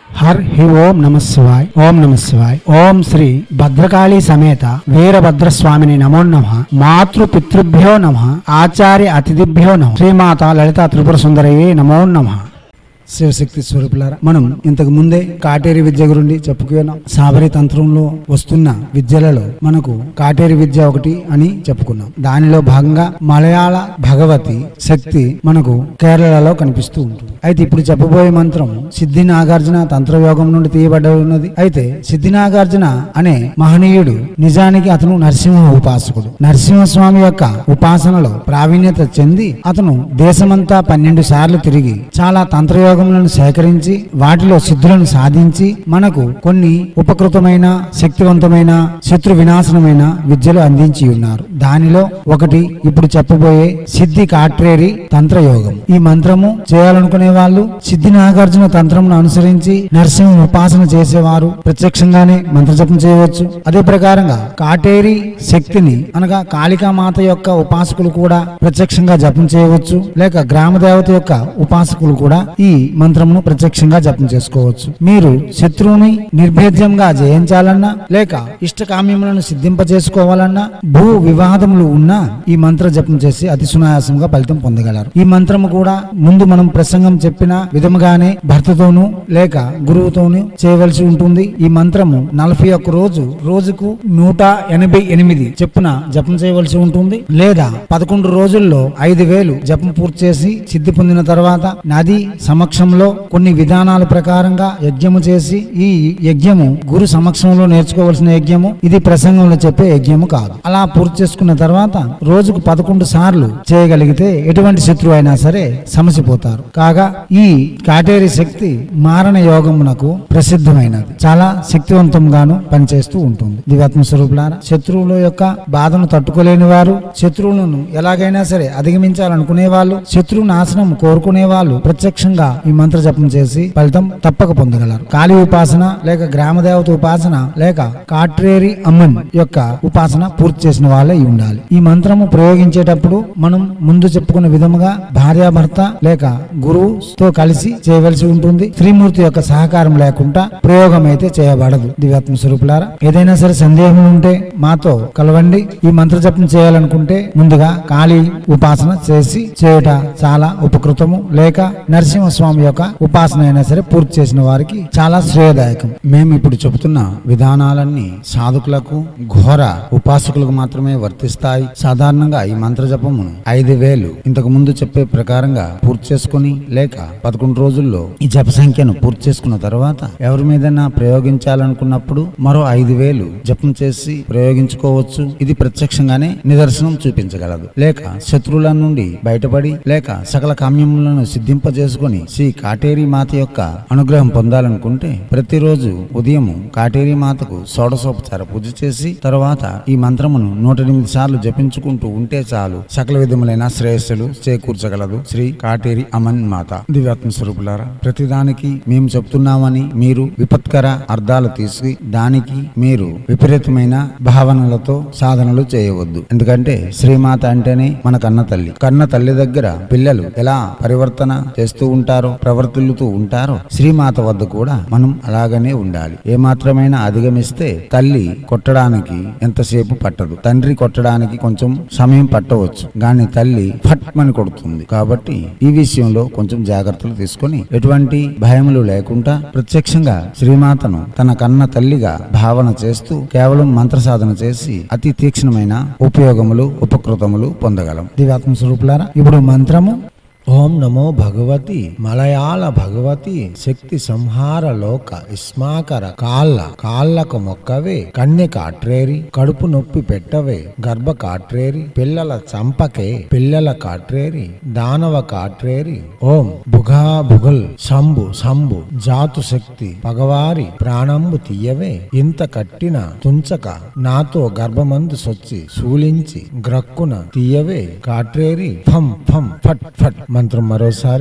her హి ఓం నమ శివాయ్ ఓం నమ శివాయ్ ఓం శ్రీ భద్రకాళి సమేత వీరభద్రస్వామిని నమో నమ మాతృ పితృభ్యో నమ ఆచార్య అతిథిభ్యో నమ శ్రీమాత లలిత త్రిపుర సుందరయ్యే నమో నమ శివశక్తి స్వరూపులారా మనం ఇంతకు ముందే కాటేరి విద్య గురించి చెప్పుకున్నాం సాబరి తంత్రంలో వస్తున్న విద్యలలో మనకు కాటేరి విద్య ఒకటి అని చెప్పుకున్నాం దానిలో భాగంగా మలయాళ భగవతి శక్తి మనకు కేరళలో కనిపిస్తూ ఉంటుంది అయితే ఇప్పుడు చెప్పబోయే మంత్రం సిద్ధి నాగార్జున తంత్రయోగం నుండి తీయబడి ఉన్నది అయితే సిద్ధి నాగార్జున అనే మహనీయుడు నిజానికి అతను నరసింహ ఉపాసకుడు నరసింహస్వామి యొక్క ఉపాసనలో ప్రావీణ్యత చెంది అతను దేశమంతా పన్నెండు సార్లు తిరిగి చాలా తంత్రయోగములను సేకరించి వాటిలో సిద్ధులను సాధించి మనకు కొన్ని ఉపకృతమైన శక్తివంతమైన శత్రు వినాశనమైన విద్యలు అందించి ఉన్నారు దానిలో ఒకటి ఇప్పుడు చెప్పబోయే సిద్ధి కాట్రేరి తంత్రయోగం ఈ మంత్రము చేయాలనుకునే వాళ్ళు సిద్ధి నాగార్జున తంత్రమును అనుసరించి నరసింహ ఉపాసన చేసేవారు ప్రత్యక్షంగానే మంత్రజపం చేయవచ్చు అదే ప్రకారంగా కాటేరి శక్తిని అనగా కాళికామాత యొక్క ఉపాసకులు కూడా ప్రత్యక్షంగా జపం చేయవచ్చు లేక గ్రామ దేవత యొక్క ఉపాసకులు కూడా ఈ మంత్రమును ప్రత్యక్షంగా జపం చేసుకోవచ్చు మీరు శత్రువుని నిర్భేద్యంగా జయించాలన్నా లేక ఇష్టకామ్యములను సిద్ధింప చేసుకోవాలన్నా భూ వివాదములు ఉన్నా ఈ మంత్ర జపం చేసి అతి సునాయాసంగా ఫలితం పొందగలరు ఈ మంత్రము కూడా ముందు మనం ప్రసంగం చెప్పిన విధముగానే భర్తతోనూ లేక గురువుతోనూ చేయవలసి ఉంటుంది ఈ మంత్రము నలభై ఒక్క రోజు రోజుకు నూట ఎనభై ఎనిమిది చెప్పున జపం చేయవలసి ఉంటుంది లేదా పదకొండు రోజుల్లో ఐదు వేలు జపం పూర్తి చేసి సిద్ధి పొందిన తర్వాత నది సమక్షంలో కొన్ని విధానాల ప్రకారంగా యజ్ఞము చేసి ఈ యజ్ఞము గురు సమక్షంలో నేర్చుకోవలసిన యజ్ఞము ఇది ప్రసంగంలో చెప్పే యజ్ఞము కాదు అలా పూర్తి చేసుకున్న తర్వాత రోజుకు పదకొండు సార్లు చేయగలిగితే ఎటువంటి శత్రువు అయినా సరే సమసిపోతారు కాగా ఈ కాటేరి శక్తి మారణ యోగమునకు ప్రసిద్ధమైనది చాలా శక్తివంతంగాను పనిచేస్తూ ఉంటుంది దివాత్మ స్వరూపులారా శత్రువుల యొక్క బాధను తట్టుకోలేని వారు శత్రువులను ఎలాగైనా సరే అధిగమించాలనుకునే వాళ్ళు శత్రువు నాశనం కోరుకునే వాళ్ళు ప్రత్యక్షంగా ఈ మంత్ర జపం చేసి ఫలితం తప్పక పొందగలరు కాళీ ఉపాసన లేక గ్రామ దేవత ఉపాసన లేక కాట్రేరి అమ్మన్ యొక్క ఉపాసన పూర్తి చేసిన వాళ్ళే అయి ఉండాలి ఈ మంత్రము ప్రయోగించేటప్పుడు మనం ముందు చెప్పుకున్న విధముగా భార్యాభర్త లేక గురువుతో కలిసి చేయవలసి ఉంటుంది త్రిమూర్తి యొక్క సహకారం లేకుండా ప్రయోగం అయితే చేయబడదు దివ్యాత్మ స్వరూపులారా ఏదైనా సరే సందేహం ఉంటే మాతో కలవండి ఈ మంత్ర జపం చేయాలనుకుంటే ముందుగా కాళీ ఉపాసన చేసి చేయుట చాలా ఉపకృతము లేక నరసింహస్వామి యొక్క ఉపాసన అయినా సరే పూర్తి చేసిన వారికి చాలా శ్రేయదాయకం మేము ఇప్పుడు చెబుతున్న విధానాలన్నీ సాధకులకు ఘోర ఉపాసకులకు మాత్రమే వర్తిస్తాయి సాధారణంగా ఈ మంత్ర జపమును ఐదు వేలు ఇంతకు ముందు చెప్పే ప్రకారంగా పూర్తి చేసుకుని లేక పదకొండు రోజుల్లో ఈ జప సంఖ్యను పూర్తి చేసుకున్న తర్వాత ఎవరి మీదైనా ప్రయోగించాలనుకున్నప్పుడు మరో ఐదు వేలు జపం చేసి ప్రయోగించుకోవచ్చు ఇది ప్రత్యక్షంగానే నిదర్శనం చూపించగలదు లేక శత్రువుల నుండి బయటపడి లేక సకల కామ్యములను సిద్ధింపజేసుకుని శ్రీ కాటేరి మాత యొక్క అనుగ్రహం పొందాలనుకుంటే ప్రతిరోజు ఉదయం కాటేరి మాతకు షోడశోపచార పూజ చేసి తర్వాత ఈ మంత్రమును నూట ఎనిమిది సార్లు జపించుకుంటూ ఉంటే చాలు సకల విధములైన శ్రేయస్సులు చేకూర్చగలదు శ్రీ కాటేరి అమన్ మాత దివ్యాత్మ స్వరూపులారా ప్రతిదానికి మేము చెప్తున్నామని మీరు విపత్కర అర్థాలు తీసి దానికి మీరు విపరీతమైన భావనలతో సాధనలు చేయవద్దు ఎందుకంటే శ్రీమాత అంటేనే మన కన్న తల్లి కన్న తల్లి దగ్గర పిల్లలు ఎలా పరివర్తన చేస్తూ ఉంటారో ప్రవర్తిల్లుతూ ఉంటారో శ్రీమాత వద్ద కూడా మనం అలాగనే ఉండాలి ఏ మాత్రమైనా అధిగమిస్తే తల్లి కొట్టడానికి ఎంతసేపు పట్టదు తండ్రి కొట్టడానికి కొంచెం సమయం పట్టవచ్చు గాని తల్లి ఫట్ మని కొడుతుంది కాబట్టి ఈ విషయంలో కొంచెం జాగ్రత్తలు తీసుకొని ఎటువంటి భయములు లేకుండా ప్రత్యక్షంగా శ్రీమాతను తన కన్న తల్లిగా భావన చేస్తూ కేవలం మంత్ర సాధన చేసి అతి తీక్షణమైన ఉపయోగములు ఉపకృతములు పొందగలం దివ్యాత్మ స్వరూపులారా ఇప్పుడు మంత్రము ఓం నమో భగవతి మలయాళ భగవతి శక్తి సంహార లోక ఇస్మాకర కాళ్ళ కాళ్ళకు మొక్కవే కన్నె కాట్రేరి కడుపు నొప్పి పెట్టవే గర్భ కాట్రేరి పిల్లల చంపకే పిల్లల కాట్రేరి దానవ కాట్రేరి ఓం భుగా భుగల్ శంభు శంభు జాతు శక్తి పగవారి ప్రాణంబు తీయవే ఇంత కట్టిన తుంచక నాతో గర్భమందు సొచ్చి శూలించి గ్రక్కున తీయవే కాట్రేరి ఫం ఫం ఫట్ ఫట్ మంత్రం మరోసారి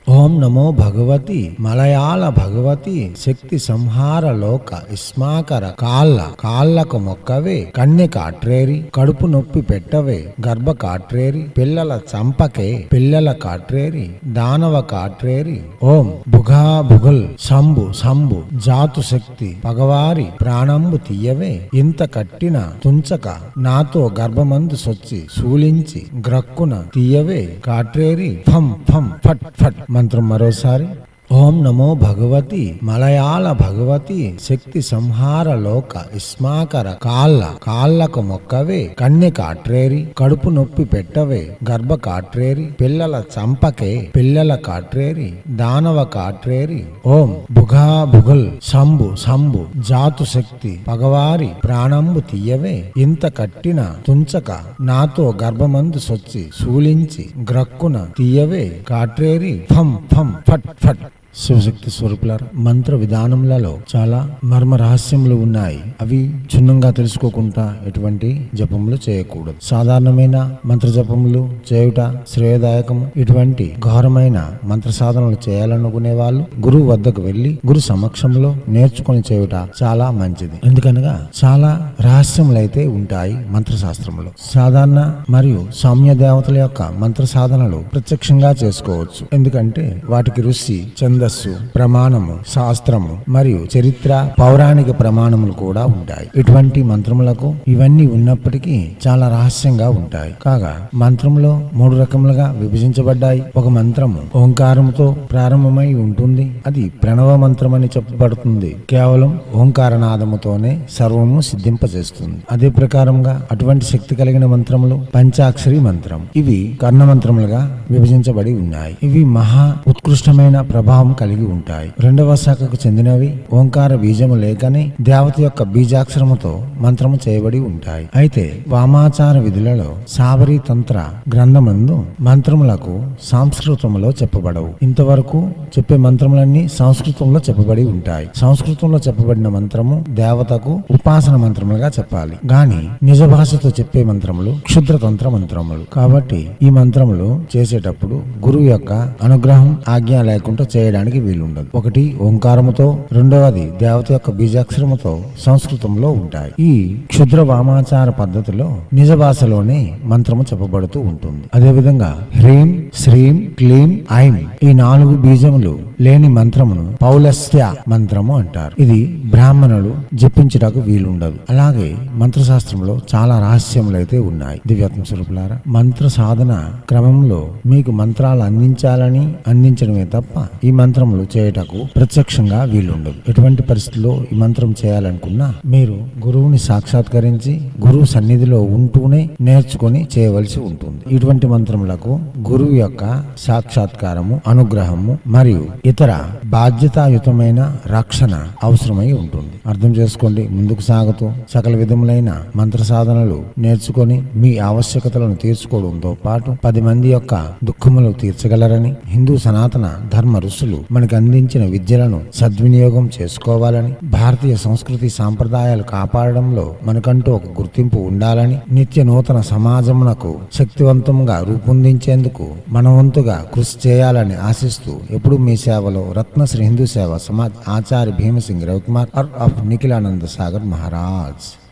ఓం నమో భగవతి మలయాళ భగవతి శక్తి సంహార లోక ఇస్మాకర కాళ్ళ కాళ్ళకు మొక్కవే కన్నె కాట్రేరి కడుపు నొప్పి పెట్టవే గర్భ కాట్రేరి పిల్లల చంపకే పిల్లల కాట్రేరి దానవ కాట్రేరి ఓం భుగా భుగుల్ శంభు శంభు జాతు శక్తి పగవారి ప్రాణంబు తీయవే ఇంత కట్టిన తుంచక నాతో గర్భమందు సొచ్చి శూలించి గ్రక్కున తీయవే కాట్రేరి ఫం ఫం ఫట్ ఫట్ మంత్రం మరోసారి ఓం నమో భగవతి మలయాళ భగవతి శక్తి సంహార లోక ఇస్మాకర కాళ్ళ కాళ్ళకు మొక్కవే కన్నె కాట్రేరి కడుపు నొప్పి పెట్టవే గర్భ కాట్రేరి పిల్లల చంపకే పిల్లల కాట్రేరి దానవ కాట్రేరి ఓం భుగా భుగుల్ శంభు శంభు జాతు శక్తి పగవారి ప్రాణంబు తీయవే ఇంత కట్టిన తుంచక నాతో గర్భమందు సొచ్చి శూలించి గ్రక్కున తీయవే కాట్రేరి ఫం ఫం ఫట్ ఫట్ శివశక్తి స్వరూపులారా మంత్ర విధానములలో చాలా మర్మ రహస్యములు ఉన్నాయి అవి క్షుణ్ణంగా తెలుసుకోకుండా ఎటువంటి జపములు చేయకూడదు సాధారణమైన మంత్ర జపములు చేయుట శ్రేయదాయకము ఇటువంటి ఘోరమైన మంత్ర సాధనలు చేయాలనుకునే వాళ్ళు గురువు వద్దకు వెళ్లి గురు సమక్షంలో నేర్చుకొని చేయుట చాలా మంచిది ఎందుకనగా చాలా రహస్యములైతే ఉంటాయి మంత్ర శాస్త్రంలో సాధారణ మరియు సౌమ్య దేవతల యొక్క మంత్ర సాధనలు ప్రత్యక్షంగా చేసుకోవచ్చు ఎందుకంటే వాటికి ఋషి ఛందస్సు ప్రమాణము శాస్త్రము మరియు చరిత్ర పౌరాణిక ప్రమాణములు కూడా ఉంటాయి ఇటువంటి మంత్రములకు ఇవన్నీ ఉన్నప్పటికీ చాలా రహస్యంగా ఉంటాయి కాగా మంత్రంలో మూడు రకములుగా విభజించబడ్డాయి ఒక మంత్రము ఓంకారముతో ప్రారంభమై ఉంటుంది అది ప్రణవ మంత్రం అని చెప్పబడుతుంది కేవలం ఓంకారనాదముతోనే సర్వము సిద్ధింపజేస్తుంది అదే ప్రకారంగా అటువంటి శక్తి కలిగిన మంత్రములు పంచాక్షరి మంత్రం ఇవి కర్ణ మంత్రములుగా విభజించబడి ఉన్నాయి ఇవి మహా ఉత్కృష్టమైన ప్రభావం కలిగి ఉంటాయి రెండవ శాఖకు చెందినవి ఓంకార బీజము లేకనే దేవత యొక్క బీజాక్షరముతో మంత్రము చేయబడి ఉంటాయి అయితే వామాచార విధులలో సాబరి తంత్ర గ్రంథమందు మంత్రములకు సంస్కృతములో చెప్పబడవు ఇంతవరకు చెప్పే మంత్రములన్నీ సంస్కృతంలో చెప్పబడి ఉంటాయి సంస్కృతంలో చెప్పబడిన మంత్రము దేవతకు ఉపాసన మంత్రములుగా చెప్పాలి గాని నిజ భాషతో చెప్పే మంత్రములు క్షుద్ర తంత్ర మంత్రములు కాబట్టి ఈ మంత్రములు చేసేటప్పుడు గురువు యొక్క అనుగ్రహం ఆజ్ఞ లేకుండా చేయడానికి వీలుండదు ఒకటి ఓంకారముతో రెండవది దేవత యొక్క బీజాక్షరముతో సంస్కృతంలో ఉంటాయి ఈ క్షుద్ర వామాచార పద్ధతిలో నిజ భాషలోనే మంత్రము చెప్పబడుతూ ఉంటుంది అదేవిధంగా హ్రీం శ్రీం క్లీం ఐం ఈ నాలుగు బీజములు లేని మంత్రమును పౌలస్త్య మంత్రము అంటారు ఇది బ్రాహ్మణులు జపించుటకు వీలుండదు అలాగే మంత్రశాస్త్రంలో చాలా రహస్యములు అయితే ఉన్నాయి దివ్యాత్మ స్వరూపులారా మంత్ర సాధన క్రమంలో మీకు మంత్రాలు అందించాలని అందించడమే తప్ప ఈ మంత్రములు చేయుటకు ప్రత్యక్షంగా వీలుండదు ఎటువంటి పరిస్థితుల్లో ఈ మంత్రం చేయాలనుకున్నా మీరు గురువుని సాక్షాత్కరించి గురువు సన్నిధిలో ఉంటూనే నేర్చుకొని చేయవలసి ఉంటుంది ఇటువంటి మంత్రములకు గురువు యొక్క సాక్షాత్కారము అనుగ్రహము మరియు ఇతర బాధ్యతాయుతమైన రక్షణ అవసరమై ఉంటుంది అర్థం చేసుకోండి ముందుకు సాగుతూ సకల విధములైన మంత్ర సాధనలు నేర్చుకొని మీ ఆవశ్యకతలను తీర్చుకోవడంతో పాటు పది మంది యొక్క దుఃఖములు తీర్చగలరని హిందూ సనాతన ధర్మ ఋషులు మనకు అందించిన విద్యలను సద్వినియోగం చేసుకోవాలని భారతీయ సంస్కృతి సాంప్రదాయాలు కాపాడడంలో మనకంటూ ఒక గుర్తింపు ఉండాలని నిత్య నూతన సమాజమునకు శక్తివంతంగా రూపొందించేందుకు మన వంతుగా కృషి చేయాలని ఆశిస్తూ ఎప్పుడు మీ సేవలో రత్నశ్రీ హిందూ సేవ సమాజ్ ఆచార్య భీమసింగ్ రవికుమార్ ఆఫ్ నిఖిలానంద సాగర్ మహారాజ్